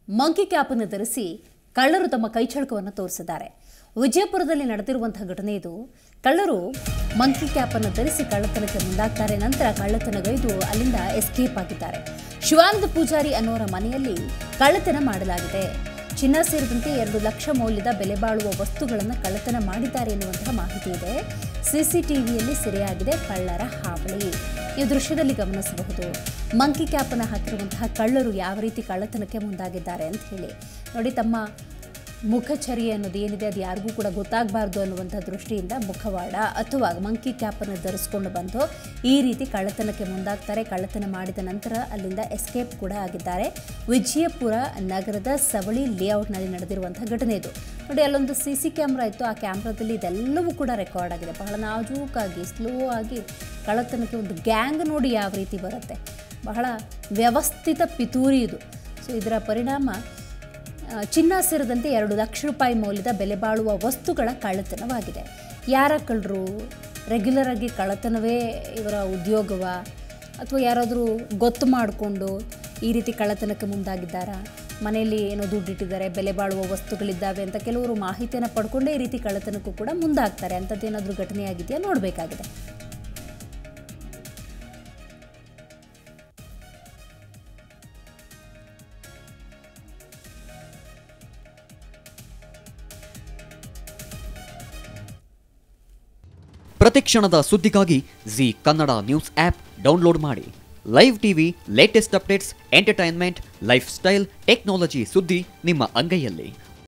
monkey ಕ್ಯಾಪನ್ನು ಧರಿಸಿ ಕಳ್ಳರು ತಮ್ಮ ಕೈಚಳಕವನ್ನು ತೋರಿಸಿದ್ದಾರೆ ವಿಜಯಪುರದಲ್ಲಿ ನಡೆದಿರುವಂತಹ ಘಟನೆ ಇದು ಕಳ್ಳರು ಮಂಕಿ ಕ್ಯಾಪನ್ನು ಧರಿಸಿ ಕಳ್ಳತನಕ್ಕೆ ಮುಂದಾಗ್ತಾರೆ ನಂತರ ಕಳ್ಳತನಗೈದು ಅಲ್ಲಿಂದ ಎಸ್ಕೇಪ್ ಆಗಿದ್ದಾರೆ ಶಿವಾನಂದ ಪೂಜಾರಿ ಅನ್ನೋರ ಮನೆಯಲ್ಲಿ ಕಳ್ಳತನ ಮಾಡಲಾಗಿದೆ ಚಿನ್ನ ಸೇರಿದಂತೆ ಎರಡು ಲಕ್ಷ ಮೌಲ್ಯದ ಬೆಲೆ ಬಾಳುವ ವಸ್ತುಗಳನ್ನು ಕಳ್ಳತನ ಮಾಡಿದ್ದಾರೆ ಎನ್ನುವಂತಹ ಮಾಹಿತಿ ಇದೆ ಸಿಸಿಟಿವಿಯಲ್ಲಿ ಸೆರೆಯಾಗಿದೆ ಕಳ್ಳರ ಹಾವಳಿ ಈ ದೃಶ್ಯದಲ್ಲಿ ಗಮನಿಸಬಹುದು ಮಂಕಿ ಕ್ಯಾಪನ್ನು ಹಾಕಿರುವಂತಹ ಕಳ್ಳರು ಯಾವ ರೀತಿ ಕಳ್ಳತನಕ್ಕೆ ಮುಂದಾಗಿದ್ದಾರೆ ಅಂತ ಹೇಳಿ ನೋಡಿ ತಮ್ಮ ಮುಖಚರ್ಯೆ ಅನ್ನೋದು ಏನಿದೆ ಅದು ಯಾರಿಗೂ ಕೂಡ ಗೊತ್ತಾಗಬಾರ್ದು ಅನ್ನುವಂಥ ದೃಷ್ಟಿಯಿಂದ ಮುಖವಾಡ ಅಥವಾ ಮಂಕಿ ಕ್ಯಾಪನ್ನು ಧರಿಸ್ಕೊಂಡು ಬಂದು ಈ ರೀತಿ ಕಳ್ಳತನಕ್ಕೆ ಮುಂದಾಗ್ತಾರೆ ಕಳ್ಳತನ ಮಾಡಿದ ನಂತರ ಅಲ್ಲಿಂದ ಎಸ್ಕೇಪ್ ಕೂಡ ಆಗಿದ್ದಾರೆ ವಿಜಯಪುರ ನಗರದ ಸವಳಿ ಲೇಔಟ್ನಲ್ಲಿ ನಡೆದಿರುವಂಥ ಘಟನೆ ಇದು ನೋಡಿ ಅಲ್ಲೊಂದು ಸಿ ಸಿ ಕ್ಯಾಮ್ರಾ ಇತ್ತು ಆ ಕ್ಯಾಮ್ರಾದಲ್ಲಿ ಇದೆಲ್ಲವೂ ಕೂಡ ರೆಕಾರ್ಡ್ ಆಗಿದೆ ಬಹಳ ನಾಜೂಕಾಗಿ ಸ್ಲೋ ಆಗಿ ಕಳ್ಳತನಕ್ಕೆ ಒಂದು ಗ್ಯಾಂಗ್ ನೋಡಿ ಯಾವ ರೀತಿ ಬರುತ್ತೆ ಬಹಳ ವ್ಯವಸ್ಥಿತ ಪಿತೂರಿ ಇದು ಸೊ ಇದರ ಪರಿಣಾಮ ಆ, ಚಿನ್ನ ಸೇರಿದಂತೆ ಎರಡು ಲಕ್ಷ ರೂಪಾಯಿ ಮೌಲ್ಯದ ಬೆಲೆ ಬಾಳುವ ವಸ್ತುಗಳ ಕಳ್ಳತನವಾಗಿದೆ ಯಾರ ಕಳ್ಳರು ರೆಗ್ಯುಲರ್ ಆಗಿ ಕಳ್ಳತನವೇ ಇವರ ಉದ್ಯೋಗವ ಅಥವಾ ಯಾರಾದರೂ ಗೊತ್ತು ಮಾಡಿಕೊಂಡು ಈ ರೀತಿ ಕಳ್ಳತನಕ್ಕೆ ಮುಂದಾಗಿದ್ದಾರಾ ಮನೆಯಲ್ಲಿ ಏನೋ ದುಡ್ಡಿಟ್ಟಿದ್ದಾರೆ ಬೆಲೆ ಬಾಳುವ ವಸ್ತುಗಳಿದ್ದಾವೆ ಅಂತ ಕೆಲವರು ಮಾಹಿತಿಯನ್ನು ಪಡ್ಕೊಂಡೇ ಈ ರೀತಿ ಕಳ್ಳತನಕ್ಕೂ ಕೂಡ ಮುಂದಾಗ್ತಾರೆ ಅಂಥದ್ದೇನಾದರೂ ಘಟನೆಯಾಗಿದೆಯಾ ನೋಡಬೇಕಾಗಿದೆ ಪ್ರತಿಕ್ಷಣದ ಸುದ್ದಿಗಾಗಿ Zee Kannada news app download ಮಾಡಿ live TV latest updates entertainment lifestyle technology ಸುದ್ದಿ ನಿಮ್ಮ ಅಂಗೈಯಲ್ಲಿ